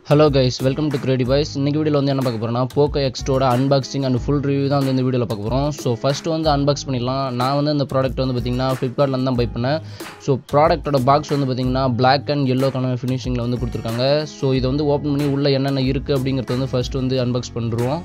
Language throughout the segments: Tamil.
hello guys welcome to Grady boys இன்னைக்கு வீடியோவில் வந்து என்ன பார்க்க போகிறோம்னா போக்கோ எக்ஸ்டோட அன்பாக்சிங் அண்ட் ஃபுல் ரிவ்யூ தான் வந்து இந்த வீடியோவில் பார்க்க போகிறோம் ஸோ ஃபஸ்ட்டு வந்து அன்பாக்ஸ் பண்ணிடலாம் நான் வந்து இந்த ப்ராடக்ட் வந்து பார்த்திங்கன்னா ஃப்ளிப்கார்ட்லேருந்து தான் பை பண்ணேன் ஸோ ப்ராடக்ட்டோட பாக்ஸ் வந்து பார்த்திங்கன்னா பிளாக் அண்ட் எல்லோ கலர் ஃபினிஷிங்கில் வந்து கொடுத்துருக்காங்க ஸோ இதை வந்து ஓப்பன் பண்ணி உள்ளே என்னென்ன இருக்குது அப்படிங்கிறத வந்து ஃபஸ்ட்டு வந்து அன்பாக்ஸ் பண்ணுறோம்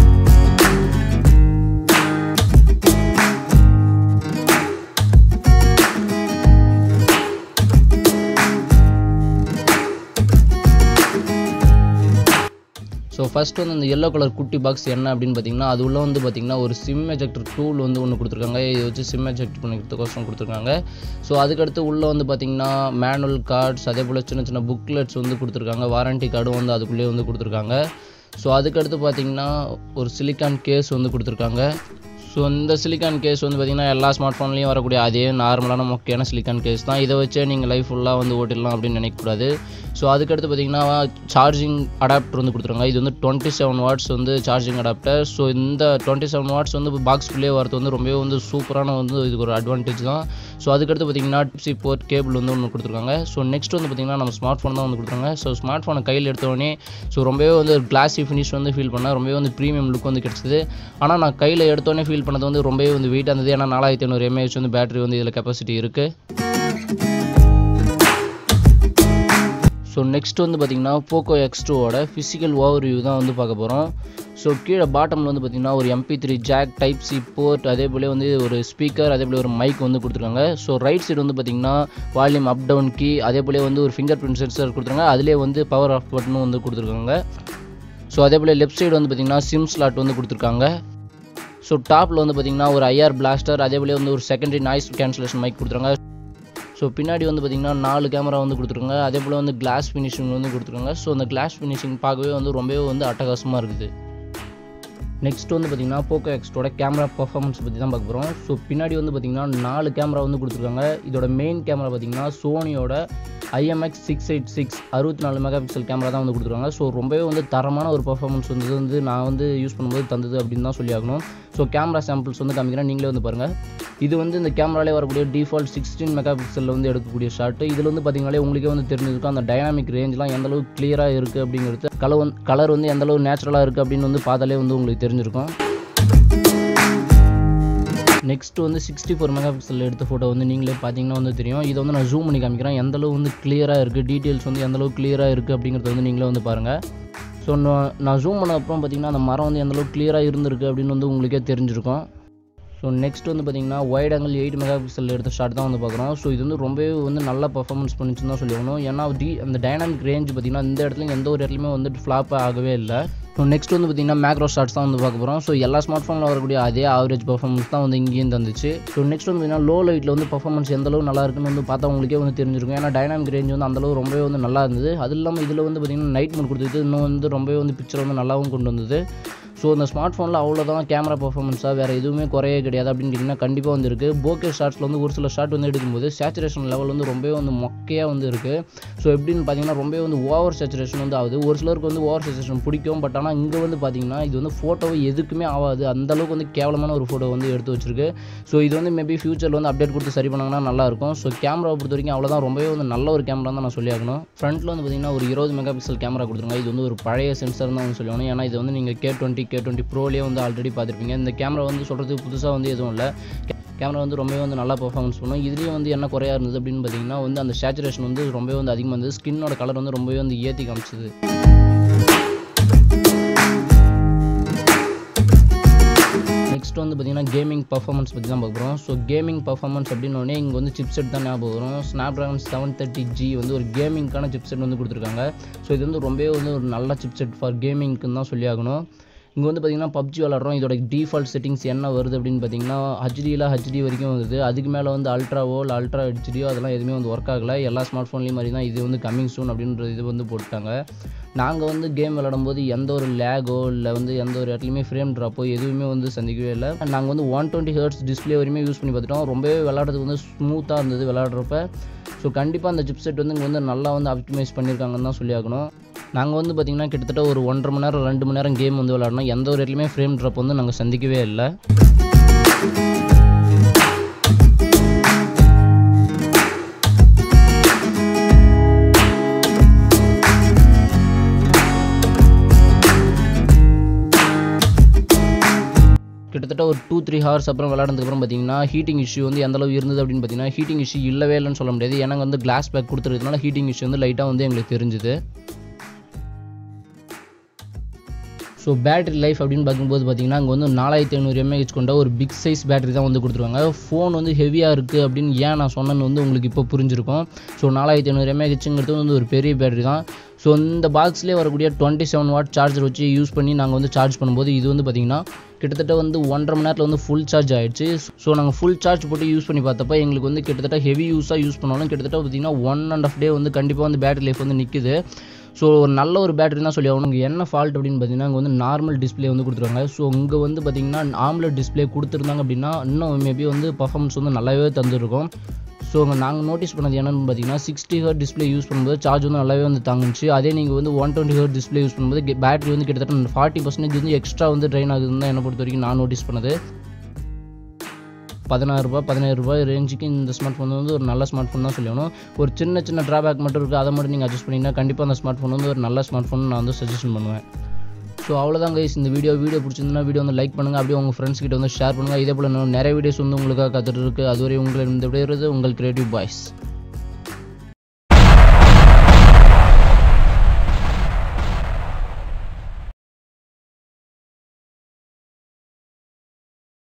ஸோ ஃபஸ்ட்டு வந்து இந்த எல்லோ கலர் குட்டி பாக்ஸ் என்ன அப்படின்னு பார்த்தீங்கன்னா அது உள்ள வந்து பார்த்தீங்கன்னா ஒரு சிம் எஜெக்டர் டூல் வந்து ஒன்று கொடுத்துருக்காங்க இதை வச்சு சிம் எஜெக்ட் பண்ணிக்கிறதுக்கோசரம் கொடுத்துருக்காங்க ஸோ அதுக்கடுத்து உள்ளே வந்து பார்த்தீங்கன்னா மேனுவல் கார்ட்ஸ் அதே போல் சின்ன சின்ன புக்லெட்ஸ் வந்து கொடுத்துருக்காங்க வாரண்டி கார்டும் வந்து அதுக்குள்ளேயே வந்து கொடுத்துருக்காங்க ஸோ அதுக்கடுத்து பார்த்தீங்கன்னா ஒரு சிலிக்கான் கேஸ் வந்து கொடுத்துருக்காங்க ஸோ இந்த சிலிக்கான் கேஸ் வந்து பார்த்திங்கன்னா எல்லா ஸ்மார்ட் ஃபோன்லேயும் வரக்கூடிய அதே நார்மலான முக்கியமான சிலிக்கான் கேஸ் தான் இதை வச்சே நீங்கள் லைஃப் ஃபுல்லாக வந்து ஓட்டிடலாம் அப்படின்னு நினைக்கக்கூடாது ஸோ அதுக்கடுத்து பார்த்திங்கன்னா சார்ஜிங் அடாப்டர் வந்து கொடுத்துருக்காங்க இது வந்து டுவெண்ட்டி செவன் வாட்ஸ் வந்து சார்ஜிங் அடாப்டர் ஸோ இந்த டுவெண்ட்டி செவன் வாட்ஸ் வந்து பாக்ஸ்குள்ளேயே வரது வந்து ரொம்பவே வந்து சூப்பரான வந்து இதுக்கு ஒரு அட்வான்டேஜ் தான் ஸோ அதுக்கடுத்து பார்த்திங்கன்னா டிப்ஸி போர்ட் கேபிள் வந்து ஒன்று கொடுத்துருக்காங்க ஸோ நெக்ஸ்ட் வந்து பார்த்திங்கன்னா நம்ம ஸ்மார்ட் ஃபோன் தான் வந்து கொடுத்துருக்காங்க ஸோ ஸ்மார்ட் ஃபோனை கையில் எடுத்தோடனே ஸோ ரொம்பவே வந்து கிளாஸி ஃபினிஷ் வந்து ஃபீல் பண்ணேன் ரொம்பவே வந்து ப்ரீமியம் லுக் வந்து கிடச்சிது ஆனால் நான் கையில் எடுத்தோடனே ஃபீல் பண்ணது வந்து ரொம்பவே வந்து வெயிட்டாக இருந்தது ஏன்னா நாலாயிரத்தி ஐநூறு எம்ஏஹெச் வந்து பேட்டரி வந்து இதில் கெப்பாசிட்டி இருக்குது ஸோ நெக்ஸ்ட் வந்து பார்த்திங்கன்னா போக்கோ எக்ஸ் டூவோட ஃபிசிக்கல் ஓவர் வியூ தான் வந்து பார்க்க போகிறோம் ஸோ கீழே பாட்டமில் வந்து பார்த்திங்கன்னா ஒரு MP three jack type C port அதே போல் வந்து ஒரு ஸ்பீக்கர் அதே போல் ஒரு மைக் வந்து கொடுத்துருக்காங்க ஸோ ரைட் சைடு வந்து பார்த்திங்கன்னா வால்யூம் அப் டவுன் கீ அதே போல் வந்து ஒரு ஃபிங்கர் பிரிண்ட் சென்சர் கொடுத்துருக்காங்க அதிலே வந்து பவர் ஆஃப் பட்டனும் வந்து கொடுத்துருக்காங்க ஸோ அதே போல் லெஃப்ட் சைடு வந்து பார்த்திங்கன்னா சிம் ஸ்லாட் வந்து கொடுத்துருக்காங்க ஸோ டாப்பில் வந்து பார்த்திங்கன்னா ஒரு ஐஆர் பிளாஸ்டர் அதே போல் வந்து ஒரு செகண்டரி நாய்ஸ் கேன்சலேஷன் மைக் கொடுத்துருக்காங்க ஸோ பின்னாடி வந்து பார்த்திங்கன்னா நாலு கேமரா வந்து கொடுத்துருக்காங்க அதே போல் வந்து கிளாஸ் ஃபினிஷிங் வந்து கொடுத்துருக்காங்க ஸோ அந்த கிளாஸ் ஃபினிஷிங் பார்க்கவே வந்து ரொம்பவே வந்து அட்டகாசமாக இருக்குது நெக்ஸ்ட் வந்து பார்த்திங்கன்னா போக்கோ எக்ஸ்டோட கேமரா பர்ஃபார்மன்ஸ் பற்றி தான் பார்க்க போகிறோம் ஸோ பின்னாடி வந்து பார்த்திங்கன்னா நாலு கேமரா வந்து கொடுத்துருக்காங்க இதோட மெயின் கேமரா பார்த்திங்கன்னா சோனியோட ஐஎம்எக்ஸ் சிக்ஸ் எயிட் சிக்ஸ் அறுபத்தி நாலு மெகா பிக்சல் கேமரா தான் வந்து கொடுத்துருக்காங்க ஸோ ரொம்பவே வந்து தரமான ஒரு பர்ஃபார்மன்ஸ் வந்து வந்து நான் வந்து யூஸ் பண்ணும்போது தந்தது அப்படின்னு தான் சொல்லி ஆகணும் ஸோ கேமரா சாம்பிள்ஸ் வந்து காமிக்கிறேன் நீங்களே வந்து பாருங்கள் இது வந்து இந்த கேமராலே வரக்கூடிய டிஃபால்ட் சிக்ஸ்டீன் மெகா பிக்சலில் வந்து எடுக்கக்கூடிய ஷாட்டு இதில் வந்து பார்த்திங்கனாலே உங்களுக்கே வந்து தெரிஞ்சிருக்கும் அந்த டைனாமிக் ரேஞ்ச்லாம் எந்த அளவுக்கு கிளியராக இருக்குது அப்படிங்கிறது கலர் வந்து கலர் வந்து எந்த அளவு நேச்சுரலாக இருக்குது அப்படின்னு வந்து பார்த்தாலே வந்து உங்களுக்கு தெரிஞ்சிருக்கும் நெக்ஸ்ட் வந்து சிக்ஸ்டி ஃபோர் மெகா பிக்சல் எடுத்த ஃபோட்டோ வந்து நீங்களே பார்த்தீங்கன்னா வந்து தெரியும் இதை வந்து நான் ஜூம் பண்ணி காமிக்கிறேன் எந்த அளவு வந்து கிளியராக இருக்குது டீட்டெயில்ஸ் வந்து எந்த அளவுக்கு கிளியராக இருக்குது அப்படிங்கிறத வந்து நீங்களே வந்து பாருங்கள் ஸோ நான் நான் ஜூம் பண்ண அப்புறம் பார்த்தீங்கன்னா அந்த மரம் வந்து எந்த அளவுக்கு கிளியராக இருந்திருக்கு அப்படின்னு வந்து உங்களுக்கே தெரிஞ்சிருக்கும் ஸோ நெக்ஸ்ட் வந்து பார்த்திங்கன்னா wide angle eight megapixel எடுத்த ஷாட் தான் வந்து பார்க்குறோம் ஸோ இது வந்து ரொம்பவே வந்து நல்ல பர்ஃபார்மன்ஸ் பண்ணிச்சுன்னு தான் சொல்லணும் ஏன்னா டி அந்த டைனாமிக் ரேஞ்ச் பார்த்திங்கன்னா இந்த இடத்துல எந்த ஒரு இடத்துலையுமே வந்துட்டு ஃப்ளாப் ஆகவே இல்லை ஸோ நெக்ஸ்ட் வந்து பார்த்திங்கன்னா மேக்ரோ ஷாட்ஸ் தான் வந்து பார்க்க போகிறோம் ஸோ எல்லா ஸ்மார்ட் ஃபோனில் வரக்கூடிய அதே ஆவரேஜ் பர்ஃபார்மன்ஸ் தான் வந்து இங்கேயும் தந்துச்சு ஸோ நெக்ஸ்ட் வந்து பார்த்திங்கன்னா லோ லைட்டில் வந்து பர்ஃபார்மன்ஸ் எந்த அளவு நல்லா இருக்குன்னு வந்து பார்த்தா உங்களுக்கே வந்து தெரிஞ்சிருக்கும் ஏன்னா டைனாமிக் ரேஞ்ச் வந்து அந்தளவு ரொம்பவே வந்து நல்லா இருந்தது அது இல்லாமல் இதில் வந்து பார்த்திங்கன்னா நைட் மோட் கொடுத்துட்டு இன்னும் வந்து ரொம்பவே வந்து பிக்சர் வந்து நல்லாவும் கொண்டு வந்தது ஸோ இந்த ஸ்மார்ட் ஃபோனில் அவ்வளோதான் கேமரா பர்ஃபார்மன்ஸாக வேறு எதுவுமே குறைய கிடையாது அப்படின்னு கேட்டிங்கன்னா கண்டிப்பாக வந்து இருக்குது போக்கே ஷாட்ஸில் வந்து ஒரு சில ஷாட் வந்து எடுக்கும்போது சேச்சுரேஷன் லெவல் வந்து ரொம்பவே வந்து மொக்கையாக வந்து இருக்குது ஸோ எப்படின்னு பார்த்தீங்கன்னா ரொம்பவே வந்து ஓவர் சேச்சுரேஷன் வந்து ஆகுது ஒரு சிலருக்கு வந்து ஓவர் சேச்சுரேஷன் பிடிக்கும் பட் ஆனால் இங்கே வந்து பார்த்தீங்கன்னா இது வந்து ஃபோட்டோவை எதுக்குமே ஆகாது அந்தளவுக்கு வந்து கேவலமான ஒரு ஃபோட்டோ வந்து எடுத்து வச்சிருக்கு ஸோ இது வந்து மேபி ஃபியூச்சரில் வந்து அப்டேட் கொடுத்து சரி பண்ணாங்கன்னா நல்லாயிருக்கும் ஸோ கேமராவை பொறுத்த வரைக்கும் அவ்வளோதான் ரொம்பவே வந்து நல்ல ஒரு கேமரா தான் நான் சொல்லி ஆகணும் ஃப்ரண்ட்டில் வந்து பார்த்தீங்கன்னா ஒரு இருபது மெகா பிக்சல் கேமரா கொடுத்துருங்க இது வந்து ஒரு பழைய சென்சர் தான் வந்து சொல்லணும் ஏன்னா இது வந்து நீங்கள் கே டுவெண்ட்டி கே டுவெண்ட்டி ப்ரோலேயே வந்து ஆல்ரெடி பார்த்துருப்பீங்க இந்த கேமரா வந்து சொல்கிறதுக்கு புதுசாக வந்து எதுவும் இல்லை கேமரா வந்து ரொம்பவே வந்து நல்லா பர்ஃபார்மன்ஸ் பண்ணும் இதுலேயும் வந்து என்ன குறையா இருந்தது அப்படின்னு பார்த்தீங்கன்னா வந்து அந்த சேச்சுரேஷன் வந்து ரொம்பவே வந்து அதிகமாக இருந்தது ஸ்கின்னோட கலர் வந்து ரொம்பவே வந்து ஏற்றி காமிச்சது நெக்ஸ்ட் வந்து பார்த்திங்கன்னா கேமிங் பர்ஃபார்மன்ஸ் பற்றி தான் பார்க்குறோம் ஸோ கேமிங் பர்ஃபார்மன்ஸ் அப்படின்னோடனே இங்கே வந்து சிப்செட் தான் ஞாபகம் வரும் Snapdragon seven thirty G வந்து ஒரு கேமிங்க்கான சிப்செட் வந்து கொடுத்துருக்காங்க ஸோ இது வந்து ரொம்பவே வந்து ஒரு நல்ல சிப்செட் ஃபார் கேமிங்க்குன்னு தான் சொல்லி ஆகணும் இங்கே வந்து பார்த்திங்கன்னா பப்ஜி விளாட்றோம் இதோட டிஃபால்ட் செட்டிங்ஸ் என்ன வருது அப்படின்னு பார்த்தீங்கன்னா ஹச்டியில் ஹச்டி வரைக்கும் வருது அதுக்கு மேலே வந்து அல்ட்ராவோ இல்லை அல்ட்ரா ஹெச்டியோ அதெல்லாம் எதுவுமே வந்து ஒர்க் ஆகலை எல்லா ஸ்மார்ட் ஃபோன்லேயும் மாதிரி தான் இது வந்து கம்மிங் சூன் அப்படின்ற இது வந்து போட்டாங்க நாங்கள் வந்து கேம் விளாடும் போது எந்த ஒரு லேகோ இல்லை வந்து எந்த ஒரு இடத்துலையுமே ஃப்ரேம் ட்ராப்போ எதுவுமே வந்து சந்திக்கவே இல்லை நாங்கள் வந்து ஒன் டுவெண்ட்டி ஹர்ட்ஸ் டிஸ்பிளே வரையுமே யூஸ் பண்ணி பார்த்துட்டோம் ரொம்பவே விளாட்றதுக்கு வந்து ஸ்மூத்தாக இருந்தது விளாட்றப்ப ஸோ கண்டிப்பாக அந்த சிப்செட் வந்து இங்கே வந்து நல்லா வந்து ஆப்டிமைஸ் பண்ணியிருக்காங்கன்னு தான் சொல்லி ஆகணும் நாங்கள் வந்து பார்த்திங்கன்னா கிட்டத்தட்ட ஒரு ஒன்றரை மணி நேரம் ரெண்டு மணி நேரம் கேம் வந்து விளாடணும் எந்த ஒரு இடத்துலையுமே ஃப்ரேம் ட்ராப் வந்து நாங்கள் சந்திக்கவே இல்லை கிட்டத்தட்ட ஒரு டூ த்ரீ ஹவர்ஸ் அப்புறம் விளாடுறதுக்கப்புறம் பார்த்தீங்கன்னா ஹீட்டிங் இஷ்யூ வந்து எந்த அளவு இருந்தது அப்படின்னு பார்த்தீங்கன்னா ஹீட்டிங் இஷ்யூ இல்லவே இல்லைன்னு சொல்ல முடியாது ஏன்னா வந்து கிளாஸ் பேக் கொடுத்துருக்கனால ஹீட்டிங் இஷ்யூ வந்து லைட்டாக வந்து எங்களுக்கு தெரிஞ்சுது ஸோ பேட்டரி லைஃப் அப்படின்னு பார்க்கும்போது பார்த்தீங்கன்னா அங்கே வந்து நாலாயிரத்தி ஐநூறு எம்ஏஹெச் கொண்ட ஒரு பிக் சைஸ் பேட்டரி தான் வந்து கொடுத்துருவாங்க ஃபோன் வந்து ஹெவியாக இருக்குது அப்படின்னு ஏன் நான் சொன்னேன்னு வந்து உங்களுக்கு இப்போ புரிஞ்சிருக்கும் ஸோ நாலாயிரத்தி ஐநூறு எம்ஏஹெச்ங்கிறது வந்து ஒரு பெரிய பேட்டரி தான் ஸோ இந்த பாக்ஸ்லேயே வரக்கூடிய டுவெண்ட்டி செவன் வாட் சார்ஜர் வச்சு யூஸ் பண்ணி நாங்கள் வந்து சார்ஜ் பண்ணும்போது இது வந்து பார்த்திங்கன்னா கிட்டத்தட்ட வந்து ஒன்றரை மணி நேரத்தில் வந்து ஃபுல் சார்ஜ் ஆகிடுச்சு ஸோ நாங்கள் ஃபுல் சார்ஜ் போட்டு யூஸ் பண்ணி பார்த்தப்ப எங்களுக்கு வந்து கிட்டத்தட்ட ஹெவி யூஸாக யூஸ் பண்ணாலும் கிட்டத்தட்ட பார்த்திங்கன்னா ஒன் அண்ட் ஆஃப் டே வந்து கண்டிப்பாக வந்து பேட்டரி லைஃப் வந்து நிற்குது ஸோ ஒரு நல்ல ஒரு பேட்டரி தான் சொல்லி ஆகணும் என்ன ஃபால்ட் அப்படின்னு பார்த்தீங்கன்னா அங்கே வந்து நார்மல் டிஸ்பிளே வந்து கொடுத்துருவாங்க ஸோ இங்கே வந்து பார்த்தீங்கன்னா ஆம்லெட் டிஸ்பிளே கொடுத்துருந்தாங்க அப்படின்னா இன்னும் மேபி வந்து பர்ஃபார்மன்ஸ் வந்து நல்லாவே தந்துருக்கும் ஸோ நாங்கள் நோட்டீஸ் பண்ணது என்னென்னு பார்த்தீங்கன்னா சிக்ஸ்டி ஹர்ட் டிஸ்பிளே யூஸ் பண்ணும்போது சார்ஜ் வந்து நல்லாவே வந்து தாங்குச்சு அதே நீங்கள் வந்து one twenty hertz display use பண்ணும்போது பேட்டரி வந்து கிட்டத்தட்ட ஃபார்ட்டி பர்சன்டேஜ் வந்து எக்ஸ்ட்ரா வந்து ட்ரெயின் ஆகுதுன்னு தான் என்னை பொறுத்த வரைக்கும் நான் நோட்டீஸ் பண்ணது பதினாறுரூபா பதினேழுரூபா ரேஞ்சுக்கு இந்த ஸ்மார்ட் ஃபோன் வந்து ஒரு நல்ல ஸ்மார்ட் ஃபோன் தான் சொல்லணும் ஒரு சின்ன சின்ன ட்ராபேக் மட்டும் இருக்குது அதை மட்டும் நீங்கள் அட்ஜஸ்ட் பண்ணிங்கன்னா கண்டிப்பாக அந்த ஸ்மார்ட் ஃபோன் வந்து ஒரு நல்ல ஸ்மார்ட் ஃபோன் நான் வந்து சஜஷன் பண்ணுவேன் ஸோ அவ்வளோதான் கைஸ் இந்த வீடியோ வீடியோ பிடிச்சிருந்தா வீடியோ வந்து லைக் பண்ணுங்கள் அப்படியே உங்கள் ஃப்ரெண்ட்ஸ் கிட்ட வந்து ஷேர் பண்ணுங்கள் இதே போல் இன்னும் நிறைய வீடியோஸ் வந்து உங்களுக்காக கற்றுட்டு இருக்குது அதுவரை உங்களை இந்த விடையிறது உங்கள் கிரியேட்டிவ் பாய்ஸ்